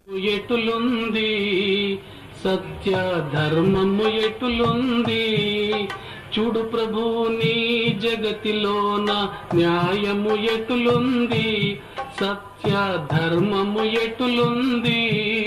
ఎటులుంది సత్య ధర్మము ఎటులుంది చూడు ప్రభు నీ జగతిలోన న్యాయము ఎటులుంది సత్య ధర్మము ఎటులుంది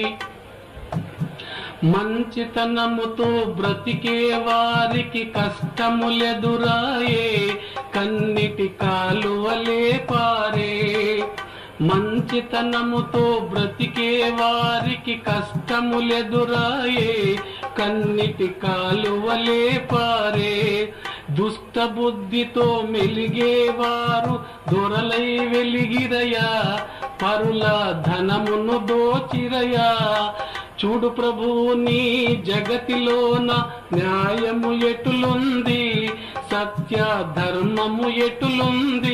మంచితనముతో బ్రతికే వారికి కష్టములెదురాయే కన్నిటి కాలువలే పారే మంచితనముతో బ్రతికే వారికి కష్టములెదురాయే కన్నిటి కాలువలే పారే దుష్ట బుద్ధితో మెలిగేవారు దొరలై వెలిగిరయా పరుల ధనమును దోచిరయా చూడు ప్రభు నీ జగతిలోన న్యాయము ఎటులుంది సత్య ధర్మము ఎటులుంది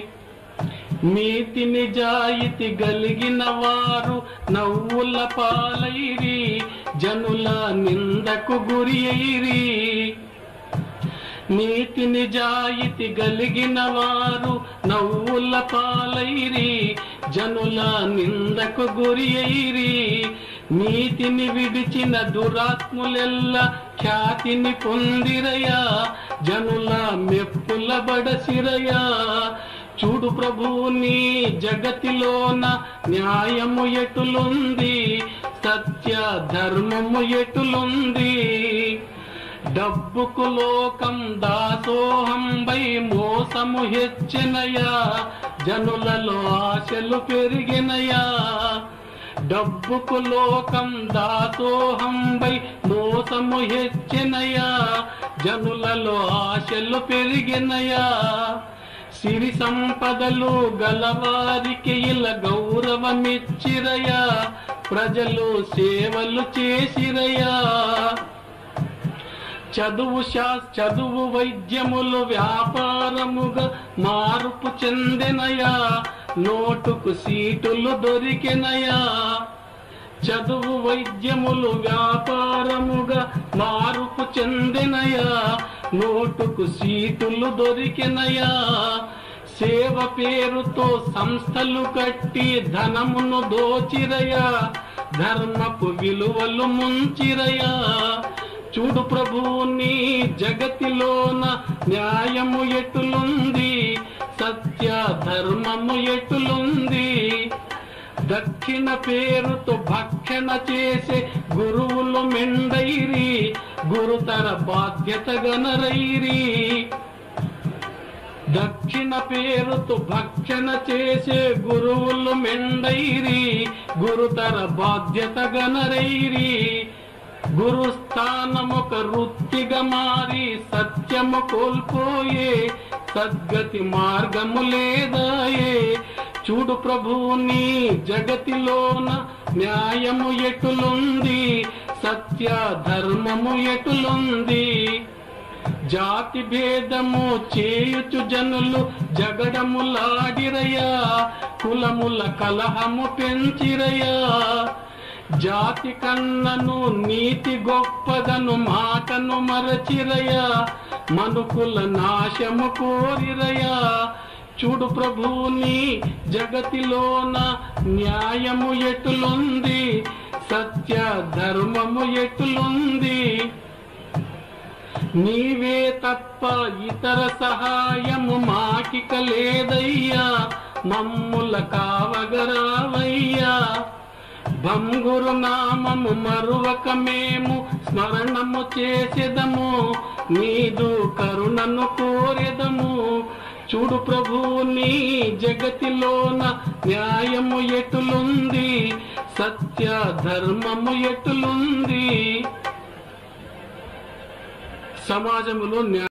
నీతి నిజాయితీ గలిగిన వారు నవ్వుల పాలైరి జనుల నిందకు గురి అయిరి నీతి నిజాయితీ గలిగిన వారు నవ్వుల పాలైరి జనుల నిందకు గురి అయిరి నీతిని విడిచిన దురాత్ములెల్ల ఖ్యాతిని పొందిరయా జనుల మెప్పుల బడసిరయా చూడు ప్రభు నీ జగతిలోన న్యాయము ఎటులుంది సత్య ధర్మము ఎటులుంది డబ్బుకు లోకం దాసోహంబై మోసము హెచ్చినయా జనులలో ఆశలు పెరిగినయా డబ్బుకు లోకం దాసోహంబై మోసము హెచ్చినయా జనులలో ఆశలు పెరిగినయా సిరి సంపదలు గలవారికి ఇలా గౌరవమిచ్చిరయా ప్రజలు సేవలు చేసిరయా చదువు శాస్ చదువు వైద్యములు వ్యాపారముగా మార్పు చెందినయా నోటుకు సీటులు దొరికినయా చదువు వైద్యములు వ్యాపారముగా మార్పు చెందినయా నోటుకు సీటులు దొరికినయా సేవ పేరుతో సంస్థలు కట్టి ధనమును దోచిరయా ధర్మపు విలువలు ముంచిరయా చూడు ప్రభు నీ జగతిలోన న్యాయము ఎటులుంది సత్య ధర్మము ఎటులుంది దక్షిణ పేరుతో భక్షణ చేసే గురువులు మెండైరి గురుతర బాధ్యత గనరైరి దక్షిణ పేరుతో భక్షణ చేసే గురువులు మెండైరి గురుతర బాధ్యత గనరైరి గురు స్థానమొక వృత్తిగా మారి సత్యము కోల్పోయే సద్గతి మార్గము లేదాయే చూడు ప్రభు నీ జగతిలోన న్యాయము ఎటులుంది సత్య ధర్మము ఎటులుంది జాతి భేదము చేయుచు జనులు జగడములాడిరయా కులముల కలహము పెంచిరయా జాతి కన్నను నీతి గొప్పదను మాటను మరచిరయా మనుకుల నాశము కోరిరయా చూడు ప్రభుని జగతిలోన న్యాయము ఎటులుంది సత్య ధర్మము ఎటులుంది నీవే తప్ప ఇతర సహాయము మాకిక లేదయ్యా మమ్ముల కావగరావయ్యా భంగురు నామము మరువక మేము స్మరణము చేసేదము నీదు కరుణను కోరెదము చూడు ప్రభు నీ జగతిలోన న్యాయము ఎటులుంది సత్య ధర్మము ఎటులుంది సమాజములో న్యాయ